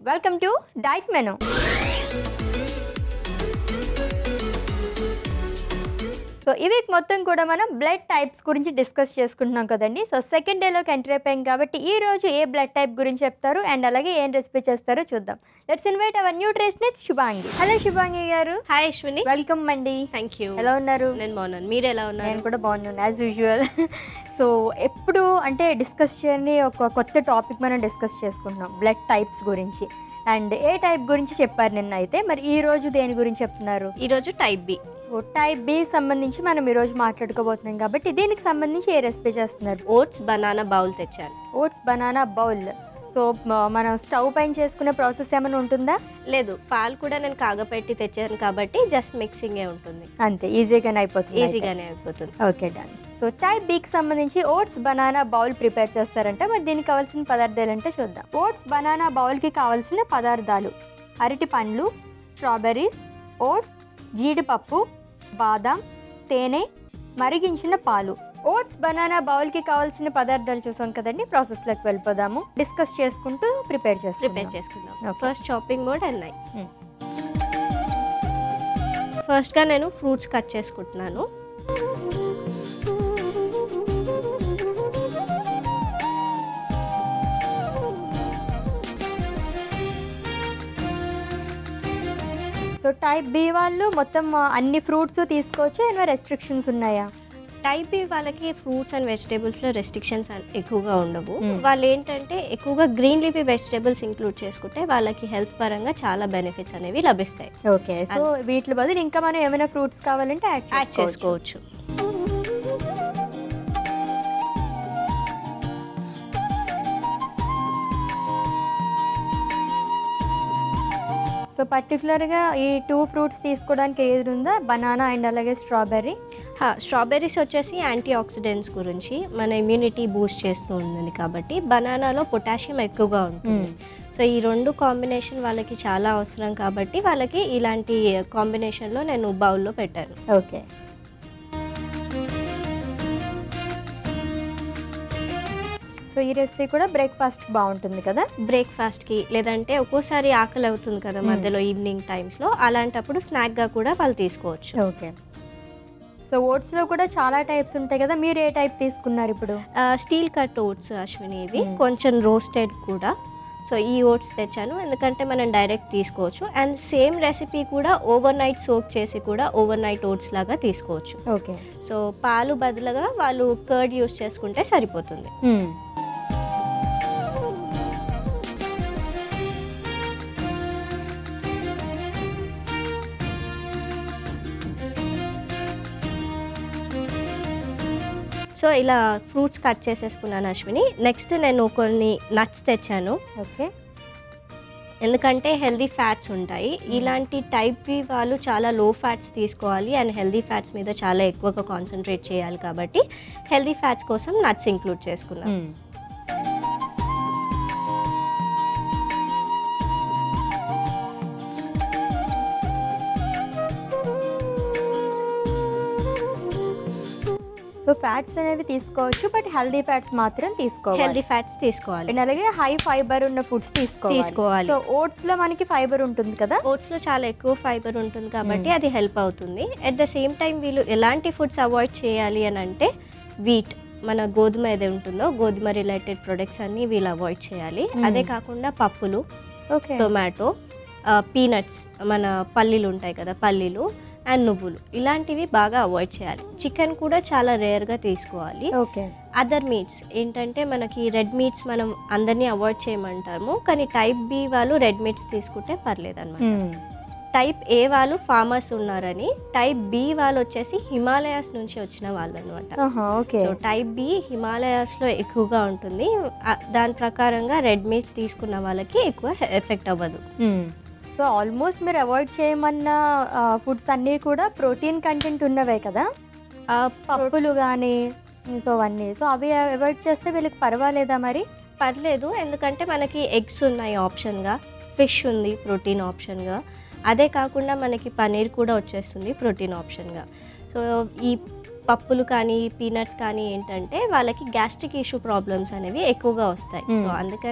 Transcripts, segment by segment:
Welcome to diet menu so ఈ week మొత్తం కూడా మనం బ్లడ్ టైప్స్ గురించి డిస్కస్ చేసుకుంటున్నాం కదండి సో సెకండ్ డేలోకి ఎంటర్ అయిపోయాం కాబట్టి ఈ రోజు ఏ బ్లడ్ టైప్ గురించి చెప్తారు అండ్ అలాగే ఏం రెసిపీ చేస్తారో చూద్దాం లెట్స్ ఇన్వైట్ అవర్ న్యూ ట్రేస్నెట్ శుభాంగి హలో శుభాంగి గారు హాయ్ అశ్విని వెల్కమ్ అండి థ్యాంక్ యూ ఎలా ఉన్నారు నేను బాగున్నాను మీరు ఎలా ఉన్నారు నేను కూడా బాగున్నాను యాజ్ యూజువల్ సో ఎప్పుడు అంటే డిస్కస్ చేయని ఒక కొత్త టాపిక్ మనం డిస్కస్ చేసుకుంటున్నాం బ్లడ్ టైప్స్ గురించి అండ్ ఏ టైప్ గురించి చెప్పారు నిన్న అయితే మరి ఈ రోజు దేని గురించి చెప్తున్నారు ఈరోజు type B so type B సంబంధించి మనం ఈ రోజు మాట్లాడుకోబోతున్నాం కాబట్టి దీనికి సంబంధించి ఏ రెసిపీ చేస్తున్నారు ఓట్స్ బనానా బౌల్ తెచ్చాను ఓట్స్ బనానా బౌల్ సో మ- మనం స్టవ్ పైన చేసుకునే ప్రాసెస్ ఏమైనా ఉంటుందా లేదు పాలు కూడా నేను కాగపెట్టి తెచ్చాను కాబట్టి జస్ట్ మిక్సింగే ఉంటుంది అంతే ఈజీగానే అయిపోతుంది అయితే. ఈజీగానే అయిపోతుంది ఓకే డన్ సో టైప్ బీకి సంబంధించి ఓట్స్ బనానా బౌల్ ప్రిపేర్ చేస్తారంట మరి దీనికి కావాల్సిన పదార్థాలు అంటే చూద్దాం ఓట్స్ బనానా బౌల్కి కావాల్సిన పదార్థాలు అరటి పండ్లు స్ట్రాబెర్రీస్ ఓట్స్ జీడిపప్పు బాదం తేనె మరిగించిన పాలు ఓట్స్ బనానా బౌల్కి కావాల్సిన పదార్థాలు చూసాం కదండి ప్రాసెస్లోకి వెళ్ళిపోదాము డిస్కస్ చేసుకుంటూ ప్రిపేర్ ప్రిపేర్ చేసుకుంటాం చేసుకుందాం Okay. First chopping board and knife Hmm. ఫస్ట్గా నేను ఫ్రూట్స్ కట్ చేసుకుంటున్నాను సో టైప్ బి వాళ్ళు మొత్తం ఆ, అన్ని ఫ్రూట్స్ తీసుకోవచ్చు ఏమైనా రెస్ట్రిక్షన్స్ ఉన్నాయా టైప్ బి వాళ్ళకి ఫ్రూట్స్ అండ్ వెజిటేబుల్స్లో రెస్ట్రిక్షన్స్ ఎక్కువగా ఉండవు Hmm. వాళ్ళు ఏంటంటే ఎక్కువగా గ్రీన్ లీఫీ వెజిటేబుల్స్ ఇంక్లూడ్ చేసుకుంటే వాళ్ళకి హెల్త్ పరంగా చాలా బెనిఫిట్స్ అనేవి లభిస్తాయి ఓకే సో వీటి బదులు ఇంకా మనం ఏమైనా ఫ్రూట్స్ కావాలంటే యాడ్ యాడ్ చేసుకోవచ్చు సో పర్టికులర్గా ఈ టూ ఫ్రూట్స్ తీసుకోవడానికి ఏది ఉందా బనానా అండ్ అలాగే స్ట్రాబెర్రీ స్ట్రాబెర్రీస్ వచ్చేసి యాంటీ ఆక్సిడెంట్స్ గురించి మన ఇమ్యూనిటీ బూస్ట్ చేస్తూ ఉంటుంది కాబట్టి బనానాలో పొటాషియం ఎక్కువగా ఉంటుంది సో ఈ రెండు కాంబినేషన్ వాళ్ళకి చాలా అవసరం కాబట్టి వాళ్ళకి ఇలాంటి కాంబినేషన్లో నేను బౌల్లో పెట్టాను ఓకే సో ఈ రెసిపీ కూడా బ్రేక్ఫాస్ట్ బాగుంటుంది కదా బ్రేక్ఫాస్ట్కి లేదంటే ఒక్కోసారి ఆకలి అవుతుంది కదా Hmm. మధ్యలో ఈవినింగ్ టైమ్స్లో అలాంటప్పుడు స్నాక్గా కూడా వాళ్ళు తీసుకోవచ్చు ఓకే సో ఓట్స్లో కూడా చాలా టైప్స్ ఉంటాయి కదా మీరు ఏ టైప్ తీసుకున్నారు ఇప్పుడు స్టీల్ కట్ ఓట్స్ అశ్విని ఇవి Hmm. కొంచెం రోస్టెడ్ కూడా సో ఈ ఓట్స్ తెచ్చాను ఎందుకంటే మనం డైరెక్ట్ తీసుకోవచ్చు అండ్ సేమ్ రెసిపీ కూడా ఓవర్ నైట్ సోక్ చేసి కూడా ఓవర్ నైట్ ఓట్స్ లాగా తీసుకోవచ్చు ఓకే సో పాలు బదులుగా వాళ్ళు కర్డ్ యూస్ చేసుకుంటే సరిపోతుంది సో ఇలా ఫ్రూట్స్ కట్ చేసేసుకున్నాను అశ్విని నెక్స్ట్ నేను కొన్ని నట్స్ తెచ్చాను ఓకే ఎందుకంటే హెల్దీ ఫ్యాట్స్ ఉంటాయి ఇలాంటి టైప్ వాళ్ళు చాలా లో ఫ్యాట్స్ తీసుకోవాలి అండ్ హెల్దీ ఫ్యాట్స్ మీద చాలా ఎక్కువగా కాన్సన్ట్రేట్ చేయాలి కాబట్టి హెల్దీ ఫ్యాట్స్ కోసం నట్స్ ఇంక్లూడ్ చేసుకున్నాం సో ఫ్యాట్స్ అనేవి తీసుకోవచ్చు బట్ హెల్దీ ఫ్యాట్స్ మాత్రం తీసుకోవాలి హెల్దీ ఫ్యాట్స్ తీసుకోవాలి అండ్ అలాగే హై ఫైబర్ ఉన్న ఫుడ్స్ తీసుకోవాలి తీసుకోవాలి. సో ఓట్స్ లో మనకి ఫైబర్ ఉంటుంది కదా ఓట్స్లో చాలా ఎక్కువ ఫైబర్ ఉంటుంది కాబట్టి Hmm. అది హెల్ప్ అవుతుంది అట్ ద సేమ్ టైం వీళ్ళు ఎలాంటి ఫుడ్స్ అవాయిడ్ చేయాలి అని అంటే వీట్ మన గోధుమ ఏది ఉంటుందో గోధుమ రిలేటెడ్ ప్రొడక్ట్స్ అన్నీ వీళ్ళు అవాయిడ్ చేయాలి Hmm. అదే కాకుండా పప్పులు ఓకే టొమాటో పీనట్స్ మన పల్లీలు ఉంటాయి కదా పల్లీలు అండ్ నువ్వులు ఇలాంటివి బాగా అవాయిడ్ చేయాలి చికెన్ కూడా చాలా రేర్గా తీసుకోవాలి ఓకే అదర్ మీట్స్ ఏంటంటే మనకి రెడ్ మీట్స్ మనం అందరినీ అవాయిడ్ చేయమంటాము కానీ టైప్ బి వాళ్ళు రెడ్ మీట్స్ తీసుకుంటే పర్లేదు అనమాట టైప్ ఏ వాళ్ళు ఫార్మర్స్ ఉన్నారని టైప్ బి వాళ్ళు వచ్చేసి హిమాలయాస్ నుంచి వచ్చిన వాళ్ళు అనమాట ఓకే సో టైప్ బి హిమాలయాస్లో ఎక్కువగా ఉంటుంది ఆ- దాని ప్రకారంగా రెడ్ మీట్ తీసుకున్న వాళ్ళకి ఎక్కువ ఎఫెక్ట్ అవ్వదు సో ఆల్మోస్ట్ మీరు అవాయిడ్ చేయమన్న ఫుడ్స్ అన్నీ కూడా ప్రోటీన్ కంటెంట్ ఉన్నవే కదా ఆ పప్పులు కానీ సో అవన్నీ సో అవి అవాయిడ్ చేస్తే వీళ్ళకి పర్వాలేదా మరి పర్లేదు ఎందుకంటే మనకి ఎగ్స్ ఉన్నాయి ఆప్షన్గా ఫిష్ ఉంది ప్రోటీన్ ఆప్షన్గా అదే కాకుండా మనకి పనీర్ కూడా వచ్చేస్తుంది ప్రోటీన్ ఆప్షన్గా సో ఈ పప్పులు కానీ పీనట్స్ కానీ ఏంటంటే వాళ్ళకి గ్యాస్ట్రిక్ ఇష్యూ ప్రాబ్లమ్స్ అనేవి ఎక్కువగా వస్తాయి Hmm. సో అందుకనే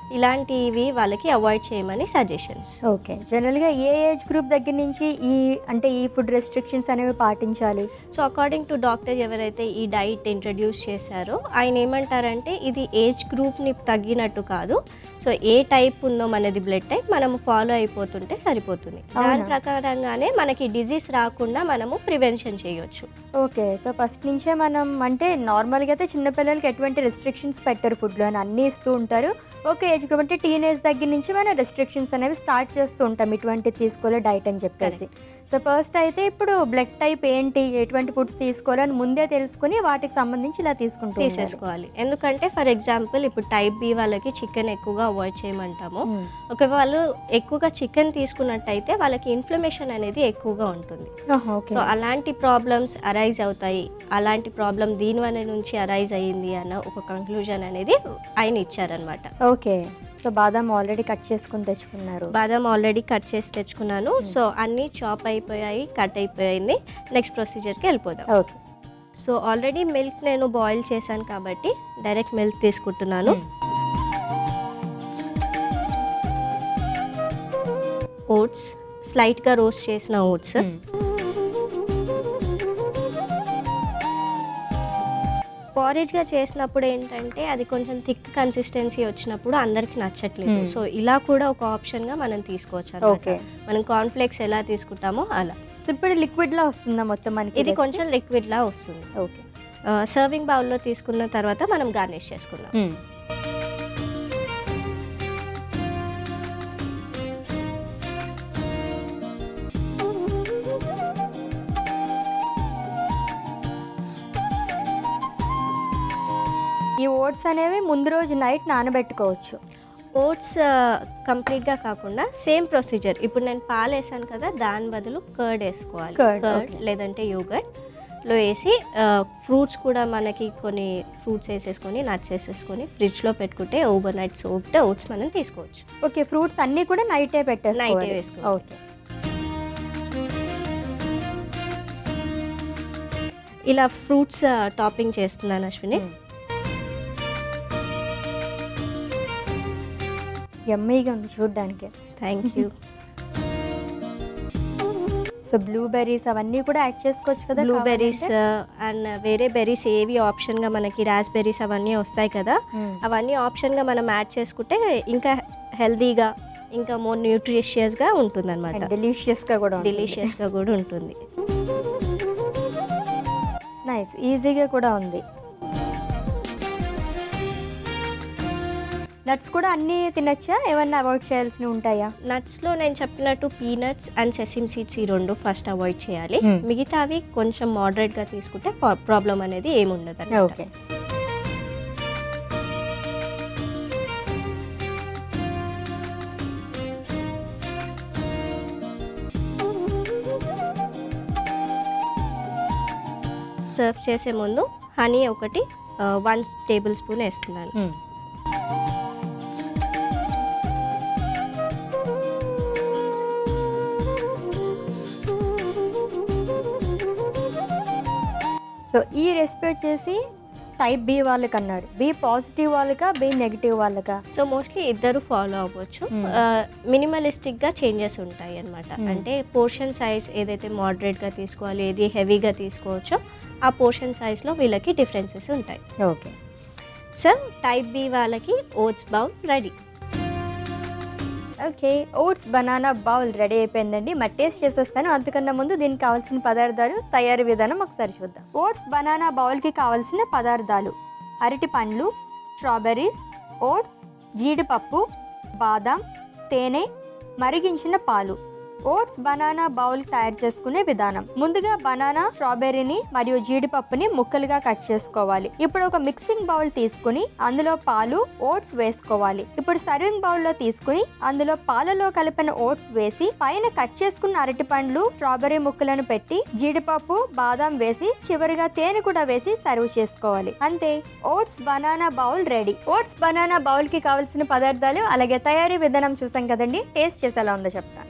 ఇలాంటివి వాళ్ళకి అవాయిడ్ చేయమని సజెషన్స్ ఓకే జనరల్గా ఏ ఏజ్ గ్రూప్ దగ్గర నుంచి ఈ అంటే ఈ ఫుడ్ రెస్ట్రిక్షన్స్ అనేవి పాటించాలి సో అకార్డింగ్ టు డాక్టర్ ఎవరైతే ఈ డైట్ ఇంట్రడ్యూస్ చేశారో ఆయన ఏమంటారంటే ఇది ఏజ్ గ్రూప్ని తగ్గినట్టు కాదు సో ఏ టైప్ ఉందో మనది బ్లడ్ టైప్ మనము ఫాలో అయిపోతుంటే సరిపోతుంది దాని అవునా? ప్రకారంగానే మనకి డిజీజ్ రాకుండా మనము ప్రివెన్షన్ చేయొచ్చు ఓకే సో ఫస్ట్ నుంచే మనం అంటే నార్మల్గా అయితే చిన్నపిల్లలకి ఎటువంటి రెస్ట్రిక్షన్స్ పెట్టరు ఫుడ్లో అని అన్నీ ఇస్తూ ఉంటారు ఓకే ఏజ్ గ్రూప్ అంటే టీనేజ్ దగ్గర నుంచి మనం రెస్ట్రిక్షన్స్ అనేవి స్టార్ట్ చేస్తూ ఉంటాం ఇటువంటి తీసుకోలే డైట్ అని చెప్పేసి సో ఫస్ట్ అయితే ఇప్పుడు బ్లడ్ టైప్ ఏంటి ఎటువంటి ఫుడ్స్ తీసుకోవాలని ముందే తెలుసుకుని వాటికి సంబంధించి ఇలా తీసుకుంటూ ఉండాలి. తీసేసుకోవాలి ఎందుకంటే ఫర్ ఎగ్జాంపుల్ ఇప్పుడు టైప్ బి వాళ్ళకి చికెన్ ఎక్కువగా అవాయిడ్ చేయమంటాము మ్మ్. ఒక వాళ్ళు ఎక్కువగా చికెన్ తీసుకున్నట్టయితే వాళ్ళకి ఇన్ఫ్లమేషన్ అనేది ఎక్కువగా ఉంటుంది ఆహా, ఓకే సో అలాంటి ప్రాబ్లమ్స్ అరైజ్ అవుతాయి అలాంటి ప్రాబ్లం దీని వల్ల నుంచి అరైజ్ అయ్యింది అన్న ఒక కంక్లూజన్ అనేది ఆయన ఇచ్చారనమాట ఓకే సో బాదం ఆల్రెడీ కట్ చేసుకుని తెచ్చుకున్నారు బాదం ఆల్రెడీ కట్ చేసి తెచ్చుకున్నాను సో అన్నీ చాప్ అయిపోయాయి కట్ అయిపోయింది నెక్స్ట్ ప్రొసీజర్కి వెళ్ళిపోదాం ఓకే సో ఆల్రెడీ మిల్క్ నేను బాయిల్ చేశాను కాబట్టి డైరెక్ట్ మిల్క్ తీసుకుంటున్నాను ఓట్స్ స్లైట్గా రోస్ట్ చేసిన ఓట్స్ పారేజ్గా చేసినప్పుడు ఏంటంటే అది కొంచెం థిక్ కన్సిస్టెన్సీ వచ్చినప్పుడు అందరికి నచ్చట్లేదు Hmm. సో ఇలా కూడా ఒక ఆప్షన్గా మనం తీసుకోవచ్చు ఓకే అన్నమాట మనం కార్న్ఫ్లేక్స్ ఎలా తీసుకుంటామో అలా సో ఇప్పుడు లిక్విడ్ లా వస్తుందా మొత్తం మనకి ఇది recipe? కొంచెం లిక్విడ్ లా వస్తుంది ఓకే సర్వింగ్ బౌల్లో తీసుకున్న తర్వాత మనం గార్నిష్ చేసుకుందాం ఈ ఓట్స్ అనేవి ముందు రోజు నైట్ నానబెట్టుకోవచ్చు ఓట్స్ కంప్లీట్గా కాకుండా సేమ్ ప్రొసీజర్ ఇప్పుడు నేను పాలు వేసాను కదా దాని బదులు కర్డ్ వేసుకోవాలి Curd, కర్డ్ okay. లేదంటే యోగర్ట్ లో వేసి ఫ్రూట్స్ కూడా మనకి కొన్ని ఫ్రూట్స్ వేసేసుకొని నట్స్ వేసేసుకొని ఫ్రిడ్జ్లో పెట్టుకుంటే ఓవర్ నైట్ సోక్డ్ ఓట్స్ మనం తీసుకోవచ్చు ఓకే ఫ్రూట్స్ అన్ని కూడా నైటే పెట్టేసుకోవాలి నైటే వేసుకోవాలి. ఓకే ఇలా ఫ్రూట్స్ టాపింగ్ చేస్తున్నాను అశ్విని ఎమ్మీగా ఉంది చూడడానికి థ్యాంక్ యూ సో బ్లూబెర్రీస్ అవన్నీ కూడా యాడ్ చేసుకోవచ్చు కదా బ్లూబెర్రీస్ కావాలంటే? అండ్ వేరే బెర్రీస్ ఏవి ఆప్షన్గా మనకి రాస్బెర్రీస్ అవన్నీ వస్తాయి కదా మ్మ్. అవన్నీ ఆప్షన్గా మనం యాడ్ చేసుకుంటే ఇంకా హెల్తీగా ఇంకా మోర్ న్యూట్రిషియస్గా ఉంటుంది అనమాట And delicious గా కూడా డెలిషియస్గా కూడా ఉంటుంది నైస్ ఈజీగా కూడా ఉంది నట్స్ కూడా అన్నీ తినచ్చా ఏమన్నా అవాయిడ్ చేయాల్సినవి ఉంటాయా నట్స్లో నేను చెప్పినట్టు పీనట్స్ అండ్ సెసిమ్ సీడ్స్ ఈ రెండు ఫస్ట్ అవాయిడ్ చేయాలి Hmm. మిగతావి కొంచెం మోడరేట్గా తీసుకుంటే ప్రాబ్లం అనేది ఏముండదు అన్నమాట. ఓకే సర్వ్ చేసే ముందు హనీ ఒకటి వన్ టేబుల్ స్పూన్ వేస్తున్నాను సో ఈ రెసిపీ వచ్చేసి టైప్ బి వాళ్ళకి అన్నారు బి పాజిటివ్ వాళ్ళకా బి నెగిటివ్ వాళ్ళకా సో మోస్ట్లీ ఇద్దరు ఫాలో అవ్వచ్చు Hmm. మినిమలిస్టిక్గా చేంజెస్ ఉంటాయి అనమాట Hmm. అంటే పోర్షన్ సైజ్ ఏదైతే మోడరేట్గా తీసుకోవాలి ఏది హెవీగా తీసుకోవచ్చో ఆ పోర్షన్ సైజ్లో వీళ్ళకి డిఫరెన్సెస్ ఉంటాయి ఓకే సో టైప్ బి వాళ్ళకి oats bowl ready okay oats banana bowl ready అయిపోయిందండి మరి టేస్ట్ చేసేస్తాను అంతకన్నా ముందు దీనికి కావాల్సిన పదార్థాలు తయారీ విధానం ఒకసారి చూద్దాం ఓట్స్ బనానా బౌల్కి కావాల్సిన పదార్థాలు అరటి పండ్లు స్ట్రాబెర్రీస్ ఓట్స్ జీడిపప్పు బాదాం తేనె మరిగించిన పాలు ఓట్స్ బనానా బౌల్ తయారు చేసుకునే విధానం ముందుగా బనానా స్ట్రాబెర్రీని మరియు జీడిపప్పుని ముక్కలుగా కట్ చేసుకోవాలి ఇప్పుడు ఒక మిక్సింగ్ బౌల్ తీసుకుని అందులో పాలు ఓట్స్ వేసుకోవాలి ఇప్పుడు సర్వింగ్ బౌల్ లో తీసుకుని అందులో పాలలో కలిపిన ఓట్స్ వేసి పైన కట్ చేసుకున్న అరటి పండ్లు స్ట్రాబెర్రీ ముక్కలను పెట్టి జీడిపప్పు బాదం వేసి చివరిగా తేనె కూడా వేసి సర్వ్ చేసుకోవాలి అంతే oats banana bowl ready oats banana bowl కి కావాల్సిన పదార్థాలు అలాగే తయారీ విధానం చూసాం కదండి టేస్ట్ చేసి ఎలా ఉందో చెప్తాను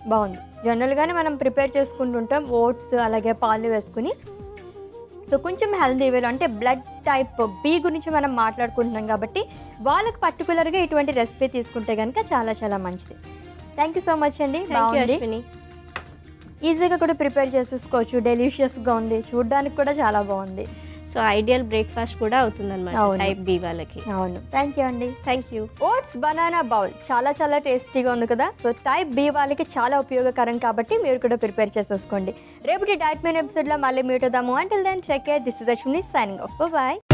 బాగుంది జనరల్గానే మనం ప్రిపేర్ చేసుకుంటుంటాం ఓట్స్ అలాగే పాలు వేసుకుని సో కొంచెం హెల్దీ వేలో అంటే బ్లడ్ టైప్ బి గురించి మనం మాట్లాడుకుంటున్నాం కాబట్టి వాళ్ళకి పర్టికులర్గా ఇటువంటి రెసిపీ తీసుకుంటే కనుక చాలా చాలా మంచిది థ్యాంక్ యూ సో మచ్ అండి థ్యాంక్ యూ బాగుంది అశ్విని ఈజీగా కూడా ప్రిపేర్ చేసేసుకోవచ్చు డెలిషియస్గా ఉంది చూడడానికి కూడా చాలా బాగుంది సో ఐడియల్ బ్రేక్ఫాస్ట్ కూడా అవుతుందన్నమాట అవును. టైప్ బి వాళ్ళకి అవును థ్యాంక్ యూ అండి thank you oats banana bowl చాలా చాలా టేస్టీగా ఉంది కదా సో టైప్ బి వాళ్ళకి చాలా ఉపయోగకరం కాబట్టి మీరు కూడా ప్రిపేర్ చేసేసుకోండి రేపటి డైట్ మెయిన్ ఎపిసోడ్లో మళ్ళీ మీట్ అవుదాము until then check this is Ashwini signing off bye